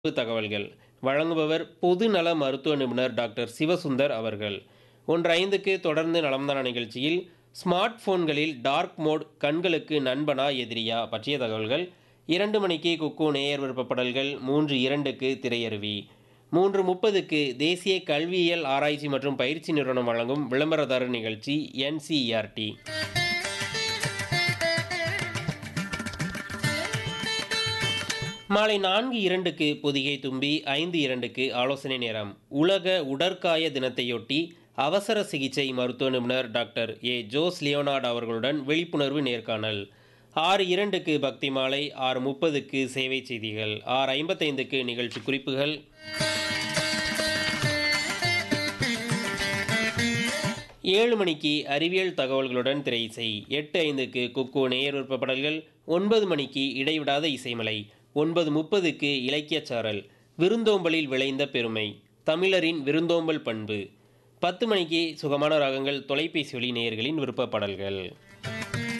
தகவல்கள் வழங்குபவர் பொது நல மருத்துவ நிபுணர் டாக்டர் சிவசுந்தர் அவர்கள் ஒன்று ஐந்துக்கு தொடர்ந்து நலம்தான நிகழ்ச்சியில் ஸ்மார்ட் போன்களில் டார்க் மோட் கண்களுக்கு நண்பனா எதிரியா பற்றிய தகவல்கள் இரண்டு மணிக்கு குக்கு நேயர் விருப்பப்படல்கள் மூன்று இரண்டுக்கு திரையருவி மூன்று முப்பதுக்கு தேசிய கல்வியியல் ஆராய்ச்சி மற்றும் பயிற்சி நிறுவனம் வழங்கும் விளம்பரதாரர் நிகழ்ச்சி என்சிஇஆர்டி மாலை நான்கு இரண்டுக்கு பொதிகை தும்பி ஐந்து இரண்டுக்கு ஆலோசனை நேரம் உலக உடற்காய தினத்தையொட்டி அவசர சிகிச்சை மருத்துவ நிபுணர் டாக்டர் ஏ ஜோஸ் லியோனார்ட் அவர்களுடன் விழிப்புணர்வு நேர்காணல் ஆறு இரண்டுக்கு பக்தி மாலை ஆறு முப்பதுக்கு சேவை செய்திகள் ஆறு ஐம்பத்தைந்துக்கு நிகழ்ச்சி குறிப்புகள் ஏழு மணிக்கு அறிவியல் தகவல்களுடன் திரை இசை எட்டு ஐந்துக்கு குக்கு நேயர் விருப்பப்படல்கள் ஒன்பது மணிக்கு இடைவிடாத இசைமலை ஒன்பது முப்பதுக்கு இலக்கியச் சாரல் விருந்தோம்பலில் விளைந்த பெருமை தமிழரின் விருந்தோம்பல் பண்பு பத்து மணிக்கு சுகமான ராகங்கள் தொலைபேசி வழி நேயர்களின் விருப்பப்படல்கள்